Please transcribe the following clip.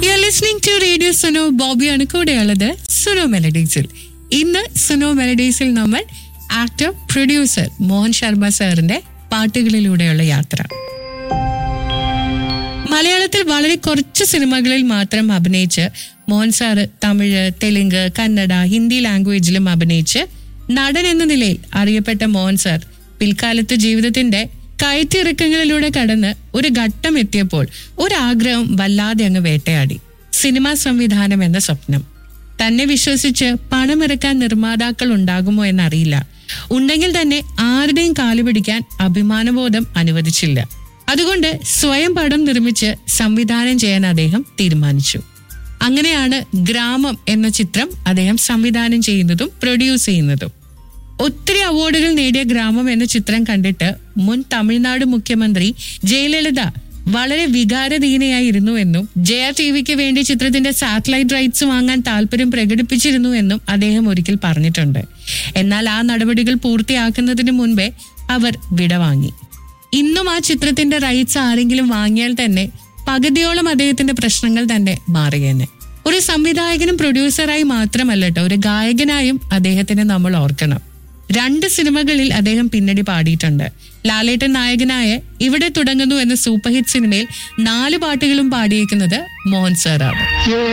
U are listening to radio Suno ബോബിയാണ് കൂടെയുള്ളത് സുനോ മെലഡീസിൽ ഇന്ന് സുനോ മെലഡീസിൽ നമ്മൾ ആക്ടർ പ്രൊഡ്യൂസർ മോഹൻ ശർമ്മ സാറിന്റെ പാട്ടുകളിലൂടെയുള്ള യാത്ര മലയാളത്തിൽ വളരെ കുറച്ച് സിനിമകളിൽ മാത്രം അഭിനയിച്ച് മോഹൻ സാറ് തമിഴ് തെലുങ്ക് കന്നഡ ഹിന്ദി ലാംഗ്വേജിലും അഭിനയിച്ച് നടൻ എന്ന നിലയിൽ അറിയപ്പെട്ട മോഹൻ സാർ പിൽക്കാലത്ത് ജീവിതത്തിന്റെ കയറ്റിറക്കങ്ങളിലൂടെ കടന്ന് ഒരു ഘട്ടം എത്തിയപ്പോൾ ഒരാഗ്രഹം വല്ലാതെ അങ്ങ് വേട്ടയാടി സിനിമാ സംവിധാനം എന്ന സ്വപ്നം തന്നെ വിശ്വസിച്ച് പണമിറക്കാൻ നിർമ്മാതാക്കൾ ഉണ്ടാകുമോ എന്നറിയില്ല ഉണ്ടെങ്കിൽ തന്നെ ആരുടെയും കാലു പിടിക്കാൻ അഭിമാനബോധം അനുവദിച്ചില്ല അതുകൊണ്ട് സ്വയം പടം നിർമ്മിച്ച് സംവിധാനം ചെയ്യാൻ അദ്ദേഹം തീരുമാനിച്ചു അങ്ങനെയാണ് ഗ്രാമം എന്ന ചിത്രം അദ്ദേഹം സംവിധാനം ചെയ്യുന്നതും പ്രൊഡ്യൂസ് ചെയ്യുന്നതും ഒത്തിരി അവാർഡുകൾ നേടിയ ഗ്രാമം എന്ന ചിത്രം കണ്ടിട്ട് മുൻ തമിഴ്നാട് മുഖ്യമന്ത്രി ജയലളിത വളരെ വികാരധീനയായിരുന്നു എന്നും ജയ ടി വിക്ക് വേണ്ടി ചിത്രത്തിന്റെ സാറ്റലൈറ്റ് റൈറ്റ്സ് വാങ്ങാൻ താല്പര്യം പ്രകടിപ്പിച്ചിരുന്നു എന്നും അദ്ദേഹം ഒരിക്കൽ പറഞ്ഞിട്ടുണ്ട് എന്നാൽ ആ നടപടികൾ പൂർത്തിയാക്കുന്നതിന് മുൻപേ അവർ വിടവാങ്ങി ഇന്നും ആ ചിത്രത്തിന്റെ റൈറ്റ്സ് ആരെങ്കിലും വാങ്ങിയാൽ തന്നെ പകുതിയോളം അദ്ദേഹത്തിന്റെ പ്രശ്നങ്ങൾ തന്നെ മാറിയേനെ ഒരു സംവിധായകനും പ്രൊഡ്യൂസറായി മാത്രമല്ല കേട്ടോ ഒരു ഗായകനായും അദ്ദേഹത്തിനെ നമ്മൾ ഓർക്കണം രണ്ട് സിനിമകളിൽ അദ്ദേഹം പിന്നണി പാടിയിട്ടുണ്ട് ലാലേട്ടൻ നായകനായ ഇവിടെ തുടങ്ങുന്നു എന്ന സൂപ്പർ ഹിറ്റ് സിനിമയിൽ നാല് പാട്ടുകളും പാടിയേക്കുന്നത് മോഹൻ സാറാണ്